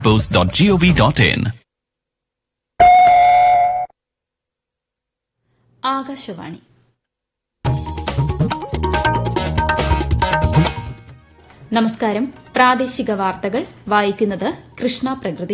post.gov.in. Akashvani നമസ്കാരം പ്രാദേശിക വാർത്തകൾ വായിക്കുന്നത് കൃഷ്ണ പ്രകൃതി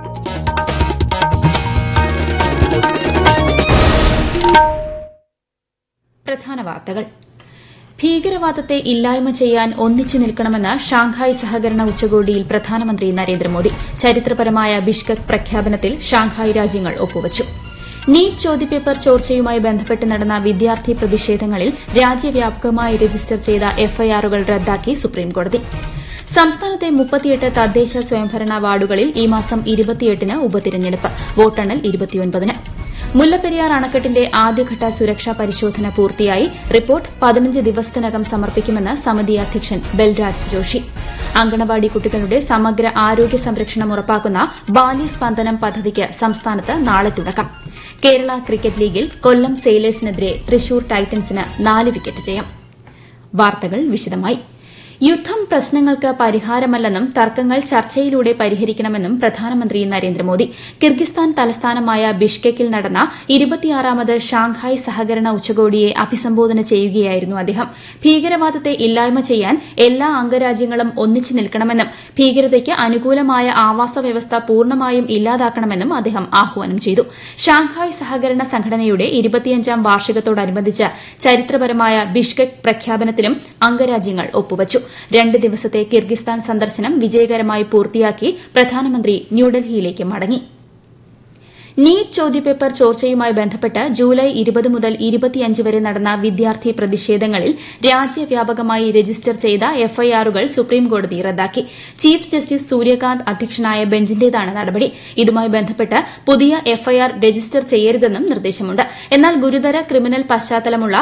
പ്രധാന വാർത്തകൾ ഭീകരവാദത്തെ ഇല്ലായ്മ ചെയ്യാൻ ഒന്നിച്ചു നിൽക്കണമെന്ന് ഷാങ്ഹായ് സഹകരണ ഉച്ചകോടിയിൽ പ്രധാനമന്ത്രി നരേന്ദ്രമോദി ചരിത്രപരമായ ബിഷ്കക് പ്രഖ്യാപനത്തിൽ ഷാങ്ഹായ് രാജ്യങ്ങൾ ഒപ്പുവച്ചു നീറ്റ് ചോദ്യപേപ്പർ ചോർച്ചയുമായി ബന്ധപ്പെട്ട് നടന്ന വിദ്യാർത്ഥി പ്രതിഷേധങ്ങളിൽ രാജ്യവ്യാപകമായി രജിസ്റ്റർ ചെയ്ത എഫ്ഐആറുകൾ റദ്ദാക്കി സുപ്രീംകോടതി സംസ്ഥാനത്തെ മുപ്പത്തിയെട്ട് തദ്ദേശ സ്വയംഭരണ വാർഡുകളിൽ ഈ മാസം ഇരുപത്തിയെട്ടിന് ഉപതിരഞ്ഞെടുപ്പ് വോട്ടെണ്ണൽ ഇരുപത്തിയൊൻപതിന് മുല്ലപ്പെരിയാർ അണക്കെട്ടിന്റെ ആദ്യഘട്ട സുരക്ഷാ പരിശോധന പൂർത്തിയായി റിപ്പോർട്ട് പതിനഞ്ച് ദിവസത്തിനകം സമർപ്പിക്കുമെന്ന് സമിതി അധ്യക്ഷൻ ബൽരാജ് ജോഷി അങ്കണവാടി കുട്ടികളുടെ സമഗ്ര ആരോഗ്യ സംരക്ഷണം ഉറപ്പാക്കുന്ന ബാലി സ്പന്ദനം പദ്ധതിക്ക് സംസ്ഥാനത്ത് നാളെ തുടക്കം കേരള ക്രിക്കറ്റ് ലീഗിൽ കൊല്ലം സെയിലേഴ്സിനെതിരെ തൃശൂർ ടൈറ്റൻസിന് നാല് വിക്കറ്റ് ജയം വാർത്തകൾ വിശദമായി യുദ്ധം പ്രശ്നങ്ങൾക്ക് പരിഹാരമല്ലെന്നും തർക്കങ്ങൾ ചർച്ചയിലൂടെ പരിഹരിക്കണമെന്നും പ്രധാനമന്ത്രി നരേന്ദ്രമോദി കിർഗിസ്ഥാൻ തലസ്ഥാനമായ ബിഷ്കെക്കിൽ നടന്ന ഇരുപത്തിയാറാമത് ഷാങ്ഹായ് സഹകരണ ഉച്ചകോടിയെ അഭിസംബോധന ചെയ്യുകയായിരുന്നു അദ്ദേഹം ഭീകരവാദത്തെ ഇല്ലായ്മ ചെയ്യാൻ എല്ലാ അംഗരാജ്യങ്ങളും ഒന്നിച്ചു നിൽക്കണമെന്നും ഭീകരതയ്ക്ക് അനുകൂലമായ ആവാസ വ്യവസ്ഥ പൂർണ്ണമായും ഇല്ലാതാക്കണമെന്നും അദ്ദേഹം ആഹ്വാനം ചെയ്തു ഷാങ്ഹായ് സഹകരണ സംഘടനയുടെ ഇരുപത്തിയഞ്ചാം വാർഷികത്തോടനുബന്ധിച്ച് ചരിത്രപരമായ ബിഷ്കെക് പ്രഖ്യാപനത്തിലും അംഗരാജ്യങ്ങൾ ഒപ്പുവച്ചു രണ്ട് ദിവസത്തെ കിർഗിസ്ഥാൻ സന്ദർശനം വിജയകരമായി പൂർത്തിയാക്കി പ്രധാനമന്ത്രി ന്യൂഡൽഹിയിലേക്ക് മടങ്ങി നീറ്റ് ചോദ്യപേപ്പർ ചോർച്ചയുമായി ബന്ധപ്പെട്ട് ജൂലൈ ഇരുപത് മുതൽ ഇരുപത്തിയഞ്ച് വരെ നടന്ന വിദ്യാർത്ഥി പ്രതിഷേധങ്ങളിൽ രാജ്യവ്യാപകമായി രജിസ്റ്റർ ചെയ്ത എഫ്ഐആറുകൾ സുപ്രീംകോടതി റദ്ദാക്കി ചീഫ് ജസ്റ്റിസ് സൂര്യകാന്ത് അധ്യക്ഷനായ ബെഞ്ചിന്റേതാണ് നടപടി ഇതുമായി ബന്ധപ്പെട്ട് പുതിയ എഫ്ഐആർ രജിസ്റ്റർ ചെയ്യരുതെന്നും നിർദ്ദേശമുണ്ട് എന്നാൽ ഗുരുതര ക്രിമിനൽ പശ്ചാത്തലമുള്ള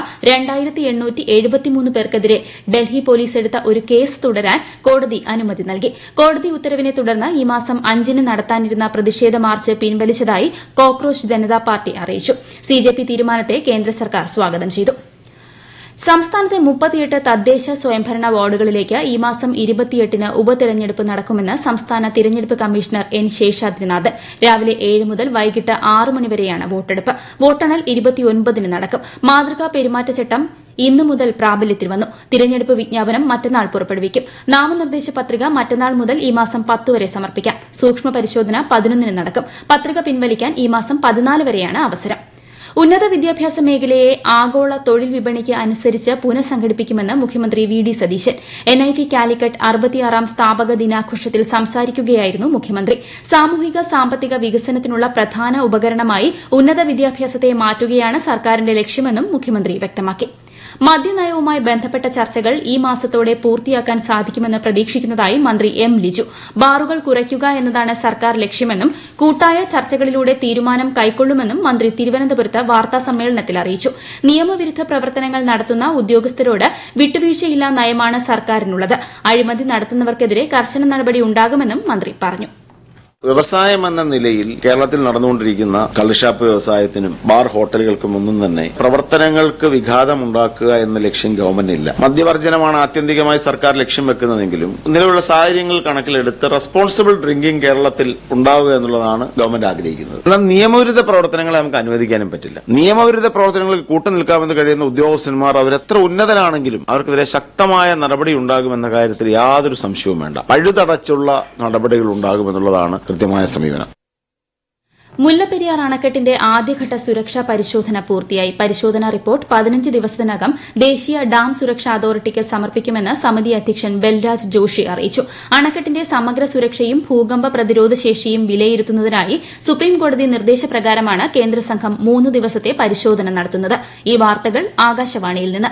പേർക്കെതിരെ ഡൽഹി പോലീസ് എടുത്ത ഒരു കേസ് തുടരാൻ കോടതി അനുമതി നൽകി കോടതി ഉത്തരവിനെ തുടർന്ന് ഈ മാസം അഞ്ചിന് നടത്താനിരുന്ന പ്രതിഷേധ മാർച്ച് പിൻവലിച്ചതായി കോക്രോച്ച് ജനതാ പാർട്ടി അറിയിച്ചു സിജെപി തീരുമാനത്തെ കേന്ദ്ര സർക്കാർ സ്വാഗതം ചെയ്തു സംസ്ഥാനത്തെ മുപ്പത്തിയെട്ട് തദ്ദേശ സ്വയംഭരണ വാർഡുകളിലേക്ക് ഈ മാസം ഇരുപത്തിയെട്ടിന് ഉപതെരഞ്ഞെടുപ്പ് നടക്കുമെന്ന് സംസ്ഥാന തിരഞ്ഞെടുപ്പ് കമ്മീഷണർ എൻ ശേഷാദ്രിനാഥ് രാവിലെ ഏഴ് മുതൽ വൈകിട്ട് ആറ് മണിവരെയാണ് വോട്ടെടുപ്പ് വോട്ടെണ്ണൽ ഇരുപത്തിയൊൻപതിന് നടക്കും മാതൃകാ പെരുമാറ്റച്ചട്ടം ഇന്നു മുതൽ പ്രാബല്യത്തിൽ വന്നു തിരഞ്ഞെടുപ്പ് വിജ്ഞാപനം മറ്റന്നാൾ പുറപ്പെടുവിക്കും നാമനിർദ്ദേശ പത്രിക മറ്റന്നാൾ മുതൽ ഈ മാസം പത്ത് വരെ സമർപ്പിക്കാം സൂക്ഷ്മ പരിശോധന പതിനൊന്നിന് നടക്കും പത്രിക പിൻവലിക്കാൻ ഈ മാസം പതിനാല് വരെയാണ് അവസരം ഉന്നത വിദ്യാഭ്യാസ മേഖലയെ ആഗോള തൊഴിൽ വിപണിക്ക് അനുസരിച്ച് പുനഃസംഘടിപ്പിക്കുമെന്ന് മുഖ്യമന്ത്രി V D Satheesan NIT Calicut അറുപത്തിയാറാം സ്ഥാപക ദിനാഘോഷത്തിൽ സംസാരിക്കുകയായിരുന്നു മുഖ്യമന്ത്രി സാമൂഹിക സാമ്പത്തിക വികസനത്തിനുള്ള പ്രധാന ഉപകരണമായി ഉന്നത വിദ്യാഭ്യാസത്തെ മാറ്റുകയാണ് സർക്കാരിന്റെ ലക്ഷ്യമെന്നും മുഖ്യമന്ത്രി വ്യക്തമാക്കി മദ്യനയവുമായി ബന്ധപ്പെട്ട ചർച്ചകൾ ഈ മാസത്തോടെ പൂർത്തിയാക്കാൻ സാധിക്കുമെന്ന് പ്രതീക്ഷിക്കുന്നതായി മന്ത്രി എം ലിജു ബാറുകൾ കുറയ്ക്കുക എന്നതാണ് സർക്കാർ ലക്ഷ്യമെന്നും കൂട്ടായ ചർച്ചകളിലൂടെ തീരുമാനം കൈക്കൊള്ളുമെന്നും മന്ത്രി തിരുവനന്തപുരത്ത് വാർത്താ സമ്മേളനത്തിൽ അറിയിച്ചു നിയമവിരുദ്ധ പ്രവർത്തനങ്ങൾ നടത്തുന്ന ഉദ്യോഗസ്ഥരോട് വിട്ടുവീഴ്ചയില്ലാ നയമാണ് സർക്കാരിനുള്ളത് അഴിമതി നടത്തുന്നവർക്കെതിരെ കർശന നടപടി ഉണ്ടാകുമെന്നും മന്ത്രി പറഞ്ഞു വ്യവസായം എന്ന നിലയിൽ കേരളത്തിൽ നടന്നുകൊണ്ടിരിക്കുന്ന കള്ളുഷാപ്പ് വ്യവസായത്തിനും ബാർ ഹോട്ടലുകൾക്കും ഒന്നും തന്നെ പ്രവർത്തനങ്ങൾക്ക് വിഘാതമുണ്ടാക്കുക എന്ന ലക്ഷ്യം ഗവൺമെന്റില്ല മദ്യവർജനമാണ് ആത്യന്തികമായി സർക്കാർ ലക്ഷ്യം വെക്കുന്നതെങ്കിലും നിലവിലുള്ള സാഹചര്യങ്ങൾ കണക്കിലെടുത്ത് റെസ്പോൺസിബിൾ ഡ്രിങ്കിംഗ് കേരളത്തിൽ ഉണ്ടാവുക എന്നുള്ളതാണ് ഗവൺമെന്റ് ആഗ്രഹിക്കുന്നത് എന്നാൽ നിയമവിരുദ്ധ പ്രവർത്തനങ്ങളെ നമുക്ക് അനുവദിക്കാനും പറ്റില്ല നിയമവിരുദ്ധ പ്രവർത്തനങ്ങളിൽ കൂട്ടുനിൽക്കാമെന്ന് കഴിയുന്ന ഉദ്യോഗസ്ഥന്മാർ അവരെത്ര ഉന്നതരാണെങ്കിലും അവർക്കെതിരെ ശക്തമായ നടപടി ഉണ്ടാകുമെന്ന കാര്യത്തിൽ യാതൊരു സംശയവും വേണ്ട പഴുതടച്ചുള്ള നടപടികൾ ഉണ്ടാകുമെന്നുള്ളതാണ് കൃത്യമായ സമീപനം മുല്ലപ്പെരിയാർ അണക്കെട്ടിന്റെ ആദ്യഘട്ട സുരക്ഷാ പരിശോധന പൂർത്തിയായി പരിശോധനാ റിപ്പോർട്ട് പതിനഞ്ച് ദിവസത്തിനകം ദേശീയ ഡാം സുരക്ഷാ അതോറിറ്റിക്ക് സമർപ്പിക്കുമെന്ന് സമിതി അധ്യക്ഷൻ ബൽരാജ് ജോഷി അറിയിച്ചു അണക്കെട്ടിന്റെ സമഗ്ര സുരക്ഷയും ഭൂകമ്പ പ്രതിരോധ ശേഷിയും വിലയിരുത്തുന്നതിനായി സുപ്രീംകോടതി നിർദ്ദേശപ്രകാരമാണ് കേന്ദ്ര സംഘം മൂന്ന് ദിവസത്തെ പരിശോധന നടത്തുന്നത് ഈ വാർത്തകൾ ആകാശവാണിയിൽ നിന്ന്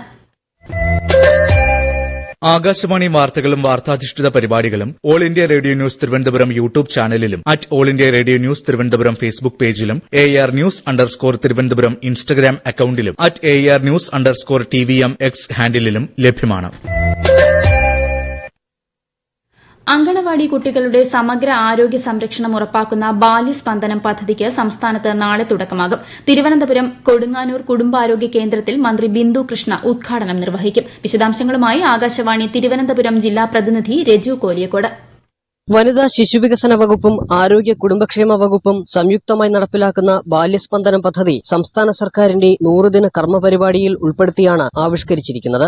ആകാശവാണി വാർത്തകളും വാർത്താധിഷ്ഠിത പരിപാടികളും all India radio news Thiruvananthapuram YouTube ചാനലിലും at all India radio news Thiruvananthapuram Facebook പേജിലും A R news underscore Thiruvananthapuram Instagram അക്കൌണ്ടിലും at A R news underscore T V M X ഹാൻഡിലും ലഭ്യമാണ് അങ്കണവാടി കുട്ടികളുടെ സമഗ്ര ആരോഗ്യ സംരക്ഷണം ഉറപ്പാക്കുന്ന ബാല്യസ്പന്ദനം പദ്ധതിക്ക് സംസ്ഥാനത്ത് നാളെ തുടക്കമാകും തിരുവനന്തപുരം കൊടുങ്ങാനൂർ കുടുംബാരോഗ്യ കേന്ദ്രത്തിൽ മന്ത്രി ബിന്ദു കൃഷ്ണ ഉദ്ഘാടനം നിർവഹിക്കും വിശദാംശങ്ങളുമായി ആകാശവാണി തിരുവനന്തപുരം ജില്ലാ പ്രതിനിധി രജു കോലിയക്കോട് വനിതാ ശിശുവികസന വകുപ്പും ആരോഗ്യ കുടുംബക്ഷേമ വകുപ്പും സംയുക്തമായി നടപ്പിലാക്കുന്ന ബാല്യസ്പന്ദനം പദ്ധതി സംസ്ഥാന സർക്കാരിന്റെ നൂറുദിന കർമ്മ പരിപാടിയിൽ ഉൾപ്പെടുത്തിയാണ് ആവിഷ്കരിച്ചിരിക്കുന്നത്